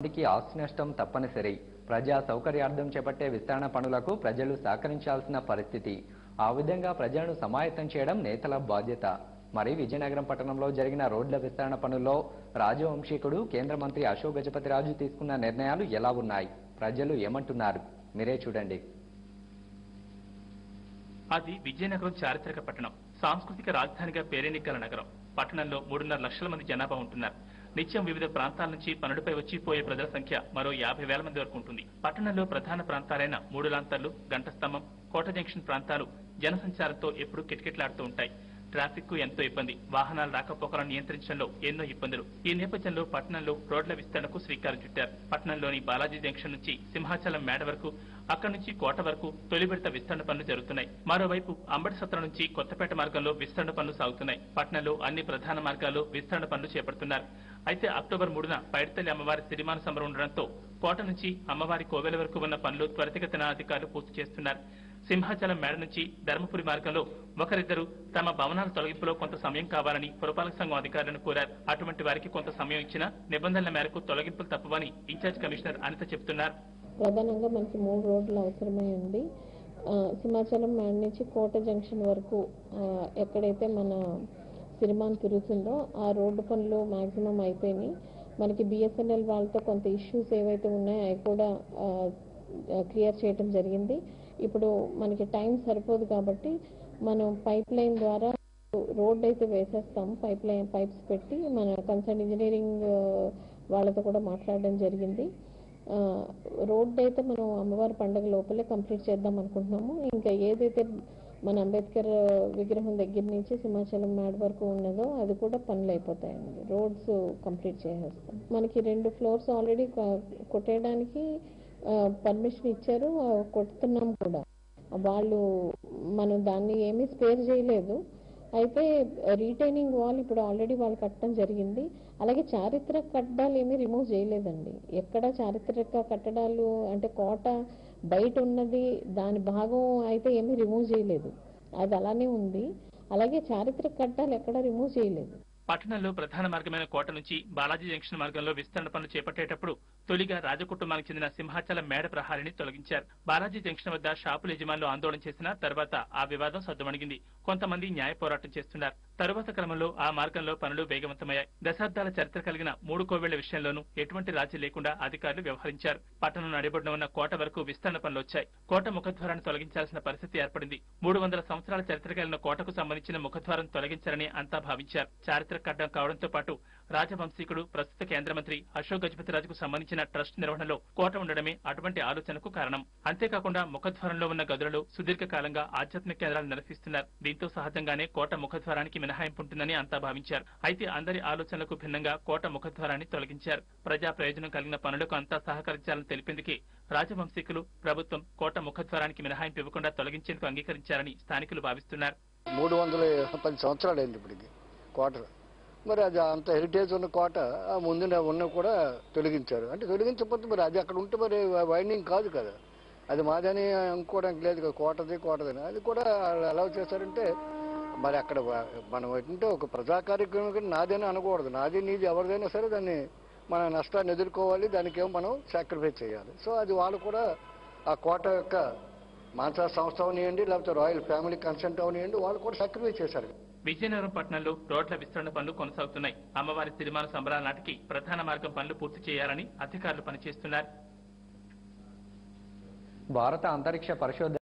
మందికి ఆస్తి నష్టం తప్పనిసరి ప్రజా సౌకర్యార్థం చేపట్టే విస్తరణ పనులకు ప్రజలు సహకరించాల్సిన పరిస్థితి ఆ విధంగా ప్రజలను సమాయత్తం చేయడం నేతల బాధ్యత మరి విజయనగరం పట్టణంలో జరిగిన రోడ్ల విస్తరణ పనుల్లో రాజవంశీకుడు కేంద్ర మంత్రి అశోక్ గజపతిరాజు తీసుకున్న నిర్ణయాలు ఎలా ఉన్నాయి ప్రజలు ఏమంటున్నారు మీరే చూడండి అది విజయనగరం చారిత్రక పట్టణం సాంస్కృతిక రాజధానిగా పేరెన్నికల నగరం పట్టణంలో మూడున్నర లక్షల మంది జనాభా ఉంటున్నారు నిత్యం వివిధ ప్రాంతాల నుంచి పనుడిపై వచ్చి పోయే ప్రజల సంఖ్య మరో యాభై వేల మంది వరకు ఉంటుంది పట్టణంలో ప్రధాన ప్రాంతాలైన మూడు లాంతర్లు గంట స్తంభం కోట జంక్షన్ ప్రాంతాలు జనసంచారంతో ఎప్పుడూ కిటకిటలాడుతూ ఉంటాయి ట్రాఫిక్ కు ఎంతో ఇబ్బంది వాహనాల రాకపోకలను నియంత్రించడంలో ఎన్నో ఇబ్బందులు ఈ నేపథ్యంలో పట్టణంలో రోడ్ల విస్తరణకు శ్రీకారం చుట్టారు పట్టణంలోని బాలాజీ జంక్షన్ నుంచి సింహాచలం మేడ వరకు అక్కడి నుంచి కోట వరకు తొలి విడత విస్తరణ పనులు జరుగుతున్నాయి మరోవైపు అంబటి సత్రం నుంచి కొత్తపేట మార్గంలో విస్తరణ పనులు సాగుతున్నాయి పట్టణంలో అన్ని ప్రధాన మార్గాల్లో విస్తరణ పనులు చేపడుతున్నారు అయితే అక్టోబర్ మూడున పైడితల్లి అమ్మవారి సిరిమాన సంబరం ఉండడంతో కోట నుంచి అమ్మవారి కోవెల వరకు ఉన్న పనులు త్వరితగతిన అధికారులు పూర్తి చేస్తున్నారు సింహాచలం మేడ నుంచి ధర్మపురి మార్గంలో ఒకరిద్దరు తమ భవనాల తొలగింపులో కొంత సమయం కావాలని పురపాలక సంఘం అధికారులను కోరారు అటువంటి వారికి కొంత సమయం ఇచ్చినా నిబంధనల మేరకు తొలగింపులు తప్పవని ఇన్ఛార్జ్ కమిషనర్ అనిత చెబుతున్నారు ప్రధానంగా మనకి మూడు రోడ్లు అవసరమై ఉంది ఆ, సింహాచలం మ్యాడ్ నుంచి కోట జంక్షన్ వరకు ఆ, ఎక్కడైతే మన సిరిమాన్ తిరుగుతుందో ఆ రోడ్డు పనులు మాక్సిమం అయిపోయినాయి మనకి బిఎస్ఎన్ఎల్ వాళ్ళతో కొంత ఇష్యూస్ ఏవైతే ఉన్నాయో అవి కూడా క్లియర్ చేయడం జరిగింది ఇప్పుడు మనకి టైం సరిపోదు కాబట్టి మనం పైప్ లైన్ ద్వారా రోడ్ అయితే వేసేస్తాం పైప్ లైన్ పైప్స్ పెట్టి మన కన్సర్న్ ఇంజనీరింగ్ వాళ్ళతో కూడా మాట్లాడడం జరిగింది ఆ, రోడ్ అయితే మనం అమ్మవారి పండుగ లోపలే కంప్లీట్ చేద్దాం అనుకుంటున్నాము ఇంకా ఏదైతే మన అంబేద్కర్ విగ్రహం దగ్గర నుంచి సింహాచలం మేడ వరకు ఉన్నదో అది కూడా పనులు అయిపోతాయండి రోడ్స్ కంప్లీట్ చేసేస్తాం మనకి రెండు ఫ్లోర్స్ ఆల్రెడీ కొట్టేయడానికి పర్మిషన్ ఇచ్చారు ఆ, కొడుతున్నాం కూడా వాళ్ళు మనం దాన్ని ఏమీ స్పేర్ చేయలేదు అయితే రీటైనింగ్ వాల్ ఇప్పుడు ఆల్రెడీ వాళ్ళు కట్టడం జరిగింది అలాగే చారిత్రక కట్టడాలు ఏమీ రిమూవ్ చేయలేదండి ఎక్కడ చారిత్రక కట్టడాలు అంటే కోట బయట ఉన్నది దాని భాగం అయితే ఏమీ రిమూవ్ చేయలేదు అది అలానే ఉంది అలాగే చారిత్రక కట్టడాలు ఎక్కడ రిమూవ్ చేయలేదు పట్టణంలో ప్రధాన మార్గమైన కోట నుంచి బాలాజీ జంక్షన్ మార్గంలో విస్తరణ పనులు చేపట్టేటప్పుడు తొలిగా రాజకుటుంబానికి చెందిన సింహాచలం మేడ ప్రహారిని తొలగించారు బాలాజీ జంక్షన్ వద్ద షాపుల యజమానులు ఆందోళన చేసిన తర్వాత ఆ వివాదం సద్దుమణిగింది కొంతమంది న్యాయ పోరాటం చేస్తున్నారు తరువాత క్రమంలో ఆ మార్గంలో పనులు వేగవంతమయ్యాయి దశాబ్దాల చరిత్ర కలిగిన మూడు కోవేళ్ల విషయంలోనూ ఎటువంటి రాజీ లేకుండా అధికారులు వ్యవహరించారు పట్టణం నడిబొడ్డున ఉన్న కోట వరకు విస్తరణ పనులు వచ్చాయి కోట ముఖద్వారాన్ని తొలగించాల్సిన పరిస్థితి ఏర్పడింది మూడు వందల సంవత్సరాల చరిత్ర కలిగిన కోటకు సంబంధించిన ముఖద్వారం తొలగించారని అంతా భావించారు చారిత్రక అడ్డం కావడంతో పాటు రాజవంశీకుడు ప్రస్తుత కేంద్ర మంత్రి అశోక్ గజపతిరాజుకు సంబంధించిన ట్రస్ట్ నిర్వహణలో కోట ఉండడమే అటువంటి ఆలోచనకు కారణం అంతేకాకుండా ముఖద్వారంలో ఉన్న గదులలో సుదీర్ఘ కాలంగా ఆధ్యాత్మిక కేంద్రాలు నిర్వహిస్తున్నారు దీంతో సహజంగానే కోట ముఖద్వారానికి మినహాయింపు ఉంటుందని అంతా భావించారు అయితే అందరి ఆలోచనలకు భిన్నంగా కోట ముఖద్వారాన్ని తొలగించారు ప్రజా ప్రయోజనం కలిగిన పనులకు అంతా సహకరించాలని తెలిపేందుకే రాజవంశీకులు ప్రభుత్వం కోట ముఖద్వారానికి మినహాయింపు ఇవ్వకుండా తొలగించేందుకు అంగీకరించారని స్థానికులు భావిస్తున్నారు మూడు వందల పది సంవత్సరాలు అయింది ఇప్పటికి కోట మరి అది అంత హెరిటేజ్ ఉన్న కోట ఆ ముందున ఉన్న కూడా తొలగించారు అంటే తొలగించకపోతే మరి అది అక్కడ ఉంటే మరి వైండింగ్ కాదు కదా అది మాదని అనుకోవడానికి లేదు కదా కోటది కోటదని అది కూడా ఎలా చేశారంటే మరి అక్కడ వ- మనం ఏంటంటే ఒక ప్రజా కార్యక్రమం కానీ నాదని అనకూడదు నాది నీది ఎవరిదైనా సరే దాన్ని మన నష్టాన్ని ఎదుర్కోవాలి దానికి ఏమో మనం సాక్రిఫైస్ చేయాలి సో అది వాళ్ళు కూడా ఆ కోట యొక్క మాన్సా సంస్థ అవనివ్వండి లేకపోతే రాయల్ ఫ్యామిలీ కన్సెంట్ అవనివ్వండి వాళ్ళు కూడా సాక్రిఫైస్ చేశారు విజయనగరం పట్టణంలో రోడ్ల విస్తరణ పనులు కొనసాగుతున్నాయి అమ్మవారి సిరిమాన సంబరాల నాటికి ప్రధాన మార్గం పనులు పూర్తి చేయాలని అధికారులు పనిచేస్తున్నారు భారత అంతరిక్ష పరిశోధన